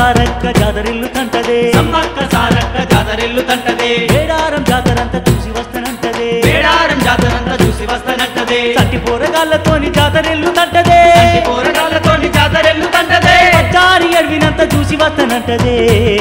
సారక్క జాతరిల్లు తంటదే సమ్మక్క సారక్క జాతరెల్లు తంటదే మేడారం జాతరంతా చూసి వస్తానంటదే మేడారం జాతరంతా చూసి వస్తానంటదే చట్టి పోరగాళ్ళతోని జాతరిల్లు తంటదే సంటి పోరగాళ్ళతోని జాతరెల్లు తంటదే పచ్చారి అడవినంత చూసి వస్తానంటదే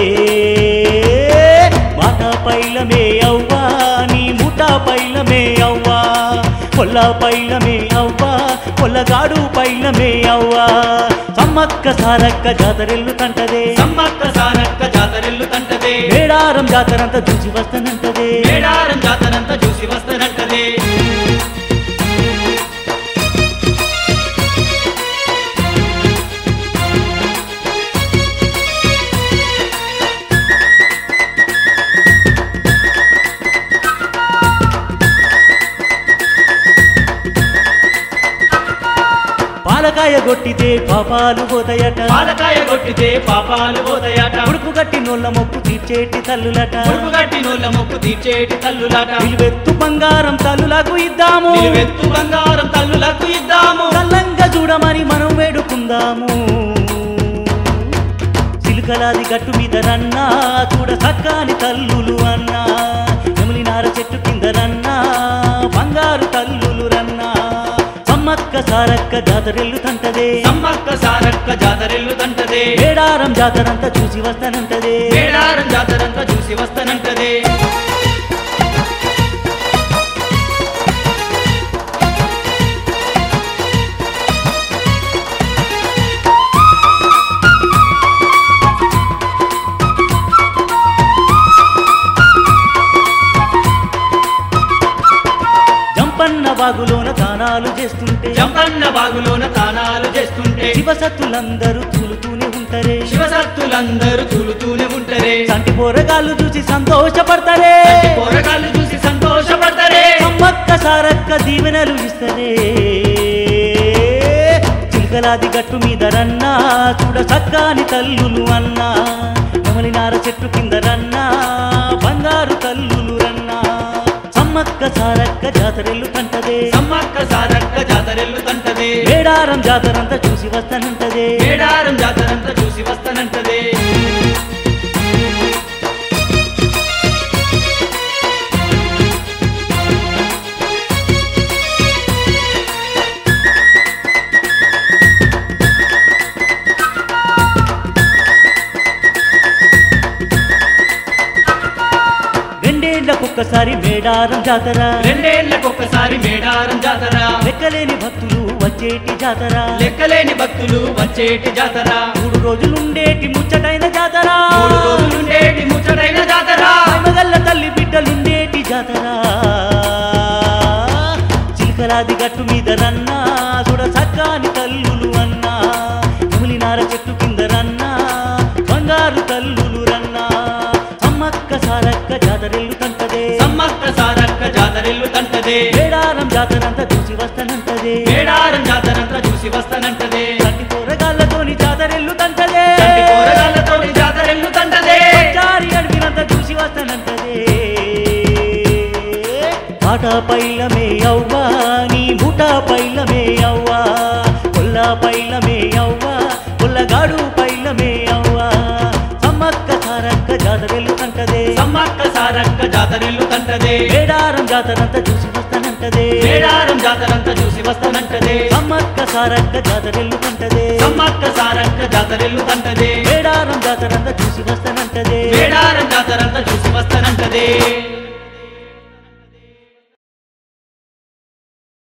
మాట పైలమే అవ్వా నీ ముఠ పైలమే అవ్వా కొల్ల పైలమే అవ్వా కొల్లగాడు పైలమే అవ్వా సమ్మక్క సారక్క జాతరెల్లు తంటదే సమ్మక్క సారక్క జాతరెల్లు తంటదే మేడారం జాతరంతా చూసి వస్తానంటదే మేడారం జాతరంతా చూసి వస్తానంటదే పాలకాయ కొట్టితే పాపాలు పోతాయట పాలకాయ కొట్టితే పాపాలు పోతాయట ఉడుపు గట్టి నోళ్ళ మొక్కు తీర్చేటి తల్లులట ఉడుపు గట్టి నోళ్ళ మొక్కు తీర్చేటి తల్లులాట నిలువెత్తు బంగారం తల్లులకు ఇద్దాము నిలువెత్తు బంగారం తల్లులకు ఇద్దాము కల్లంగా చూడమని మనం వేడుకుందాము చిలుకలాది గట్టు మీద రన్నా చూడ చక్కని తల్లులు అన్నా నెమలినార చెట్టు కింద రన్నా బంగారు తల్లులు రన్నా సమ్మక్క సారక్క జాతరెల్లు తంటదే సమ్మక్క సారక్క జాతరెల్లు తంటదే మేడారం జాతరంతా చూసి వస్తానంటదే మేడారం జాతరంతా చూసి వస్తానంటదే జంపన్న బాగులోన దానాలు చేస్తుంటే జంపన్న బాగులోన తానాలు చేస్తుంటే శివసత్తులందరూ తూలుతూనే ఉంటారే శివసత్తులందరూ తూలుతూనే ఉంటారే సంటి పోరగాళ్ళు చూసి సంతోషపడతారే పోరగాళ్ళు చూసి సంతోషపడతారే సమ్మక్క సారక్క దీవెనలు ఇస్తరే చిలకలాది గట్టు మీద రన్నా చూడ చక్కని తల్లులు అన్నా నెమలినార చెట్టు కింద రన్నా బంగారు తల్లులు రన్నా సమ్మక్క సారక్క జాతరెల్లు కంటదే సమ్మక్క సారక్క జాతరెల్లు తంటదే మేడారం జాతరంతా చూసి వస్తానంటదే మేడారం జాతరంతా చూసి వస్తానంటదే రెండేళ్లకొక్కసారి మేడారం జాతర రెండేళ్లకొక్కసారి మేడారం జాతర లెక్కలేని భక్తులు వచ్చేటి జాతర లెక్కలేని భక్తులు వచ్చేటి జాతర మూడు రోజులుండేటి ముచ్చటైన జాతర మూడు రోజులుండేటి ముచ్చటైన జాతర మగల్ల తల్లి బిడ్డలుండేటి జాతర చిలకలాది గట్టు మీద రన్నా చూడ చక్కని తల్లులు అన్నా ములినార చెట్టు కింద రన్నా బంగారు తల్లులు రన్నా సమ్మక్క సారక్క జాతరెల్లు తంటదే సమ్మక్క సారక్క జాతరెల్లు తంటదే మేడారం జాతరంతా చూసి వస్తానంటదే మేడారం జాతరంతా చూసి వస్తానంటదే కంటి కూరగాళ్ళతోని జాతరెల్లు తంటదే చంటి పోరగాళ్ళతోని జాతరెల్లు తంటదే చారి అడిగినంత చూసి వస్తానంటదే పాట పైలమే అవ్వా నీ బుట పైలమే అవ్వా కొల్ల పైలమే అవ్వా కొల్లగాడు పైలమే అవ్వా సమ్మక్క సారక్క జాతరెల్లు కంటదే సమ్మక్క సారక్క జాతరెల్లు తంటదే మేడారం జాతరంతా చూసి వస్తానంటదే మేడారం జాతరంతా చూసి వస్తానంటదే సమ్మక్క సారక్క జాతరెల్లు కంటదే సమ్మక్క సారక్క జాతరెల్లు తంటదే మేడారం జాతరంతా చూసి వస్తానంటదే మేడారం జాతరంతా చూసి వస్తానంటదే